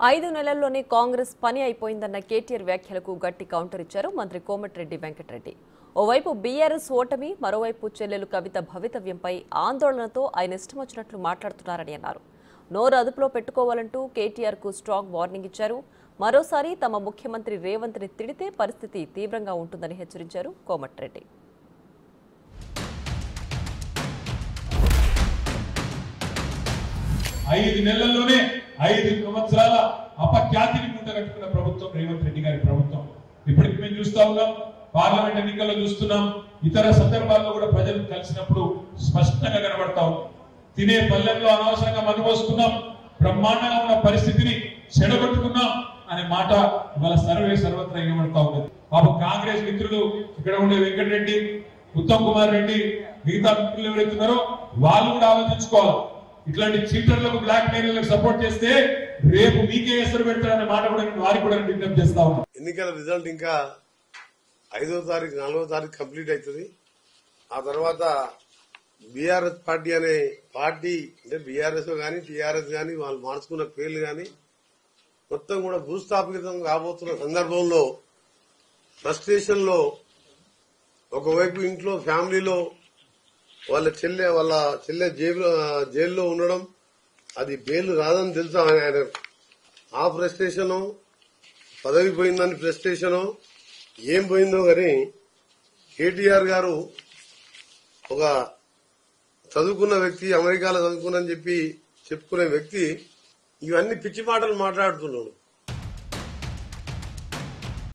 ఐదు నెలల్లోనే కాంగ్రెస్ పని అయిపోయిందన్న కేటీఆర్ వ్యాఖ్యలకు గట్టి కౌంటర్ ఇచ్చారు మంత్రి కోమటిరెడ్డి వెంకటరెడ్డి ఓవైపు బీఆర్ఎస్ ఓటమి మరోవైపు చెల్లెలు కవిత భవితవ్యంపై ఆందోళనతో ఆయన ఇష్టం వచ్చినట్లు మాట్లాడుతున్నారని అన్నారు నోరు అదుపులో పెట్టుకోవాలంటూ కేటీఆర్ కు స్ట్రాంగ్ వార్నింగ్ ఇచ్చారు మరోసారి తమ ముఖ్యమంత్రి రేవంత్ ని తిడితే పరిస్థితి తీవ్రంగా ఉంటుందని హెచ్చరించారు కోమటిరెడ్డి ఐదు నెలల్లోనే ఐదు సంవత్సరాల అపఖ్యాతిని మూట కట్టుకున్న ప్రభుత్వం రేవంత్ రెడ్డి గారి ప్రభుత్వం ఇప్పటికి మేము చూస్తా ఉన్నాం పార్లమెంట్ ఎన్నికల్లో చూస్తున్నాం ఇతర సందర్భాల్లో కూడా ప్రజలు కలిసినప్పుడు స్పష్టంగా కనబడతా ఉంది తినే పల్లెల్లో అనవసరంగా మనుపోసుకున్నాం బ్రహ్మాండంగా ఉన్న పరిస్థితిని చెడగొట్టుకున్నాం అనే మాట ఇవాళ సర్వే సర్వత్రా వినబడతా ఉన్నది పాపం కాంగ్రెస్ మిత్రులు ఇక్కడ ఉండే వెంకటరెడ్డి ఉత్తమ్ కుమార్ రెడ్డి మిగతా మిత్రులు ఎవరైతున్నారో వాళ్ళు కూడా ఆలోచించుకోవాలి ఇట్లాంటి చీటర్లకు బ్లాక్ మెయిల్లకు సపోర్ట్ చేస్తే రేపు మీకే ఎసరు పెడతారనే మాట కూడా నేను వారికి కూడా నేను విజ్ఞప్తి చేస్తా ఉన్నా ఎన్నికల రిజల్ట్ ఇంకా ఐదో తారీఖు నాలుగో తారీఖు కంప్లీట్ అవుతుంది ఆ తర్వాత బీఆర్ఎస్ పార్టీ అనే పార్టీ అంటే బీఆర్ఎస్ కానీ టీఆర్ఎస్ కానీ వాళ్ళు మార్చుకున్న పేర్లు కానీ మొత్తం కూడా భూస్థాపితం కాబోతున్న సందర్భంలో ఫ్రస్ట్రేషన్ లో ఒకవైపు ఇంట్లో ఫ్యామిలీలో వాళ్ళ చెల్లె వాళ్ళ చెల్లె జైలు జైల్లో ఉండడం అది బెయిల్ రాదని తెలుసా ఆయన ఆ ఫ్రస్ట్రేషను పదవి పోయిందని ఫ్రస్ట్రేషను ఏం పోయిందో కానీ కేటీఆర్ గారు ఒక చదువుకున్న వ్యక్తి అమెరికాలో చదువుకున్నని చెప్పి చెప్పుకునే వ్యక్తి ఇవన్నీ పిచ్చి మాటలు మాట్లాడుతున్నాడు